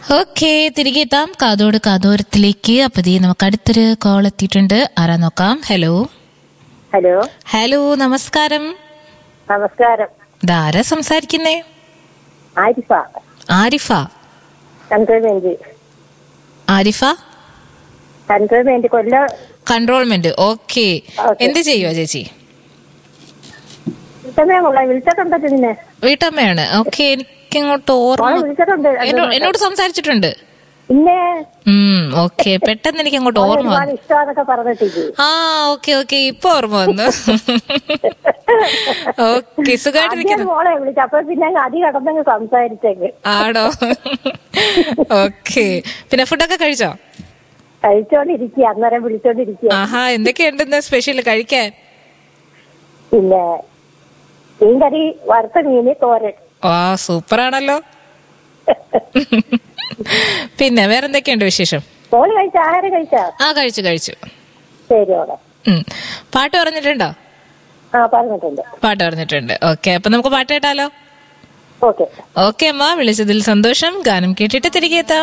Okay തിരികെ എത്താം കാതോട് കാതോരത്തിലേക്ക് അപ്പൊ ദേ നമുക്ക് അടുത്തൊരു കോൾ എത്തിയിട്ടുണ്ട് ആരാ നോക്കാം ഹലോ ഹലോ ഹലോ നമസ്കാരം നമസ്കാരം ഇതാരാ സംസാരിക്കുന്നേ Arifa Arifa cantonment Arifa cantonment Kollam cantonment okay Okay. എന്ത് ചെയ്യുവാ ചേച്ചി വിളിച്ചമേമുള്ള വിളിച്ചിട്ടുണ്ട് നിന്നെ വീട്ടമ്മയാണ് ഓക്കെ എനിക്കിങ്ങോട്ട് ഓർമ്മ മോളെ വിളിച്ചിട്ടുണ്ട് എന്നോ- എന്നോട് സംസാരിച്ചിട്ടുണ്ട് പിന്നെ ഉം ഓക്കെ പെട്ടെന്ന് എനിക്ക് അങ്ങോട്ട് മോളെ ഓർമ്മ ഒരുപാട് വന്നു ഇഷ്ടമാന്നൊക്കെ പറഞ്ഞിട്ടില്ലേ ആ ഓക്കെ ഓക്കെ ഇപ്പൊ ഓർമ്മ വന്നു ഓക്കെ ആദ്യം സുഖമായിട്ടിരിക്കുന്നു മോളെ വിളിച്ചു അപ്പൊ പിന്നെ അങ്ങ് അതി കടന്നങ്ങ് സംസാരിച്ചേക്ക് ആണോ ഓക്കെ പിന്നെ ഫുഡൊക്കെ കഴിച്ചോ കഴിച്ചോണ്ടിരിക്കുക അന്നേരം വിളിച്ചോണ്ടിരിക്കുക ആഹാ എന്തൊക്കെയുണ്ടെന്ന് സ്പെഷ്യൽ കഴിക്കാൻ പിന്നെ മീൻകറി വറുത്ത മീന് തോരൻ ആ സൂപ്പർ ആണല്ലോ പിന്നെ വേറെന്തൊക്കെയുണ്ട് വിശേഷം മോള് കഴിച്ച ആഹാരം കഴിച്ചാ ആ കഴിച്ചു കഴിച്ചു ശരി മോളെ ഉം. പാട്ട് പറഞ്ഞിട്ടുണ്ടോ ആ പറഞ്ഞിട്ടുണ്ട് പാട്ട് പറഞ്ഞിട്ടുണ്ട് ഓക്കെ അപ്പൊ നമുക്ക് പാട്ട് കേട്ടാലോ ഓക്കെ ഓക്കെ അമ്മ വിളിച്ചതിൽ സന്തോഷം ഗാനം കേട്ടിട്ട് തിരികെ എത്താം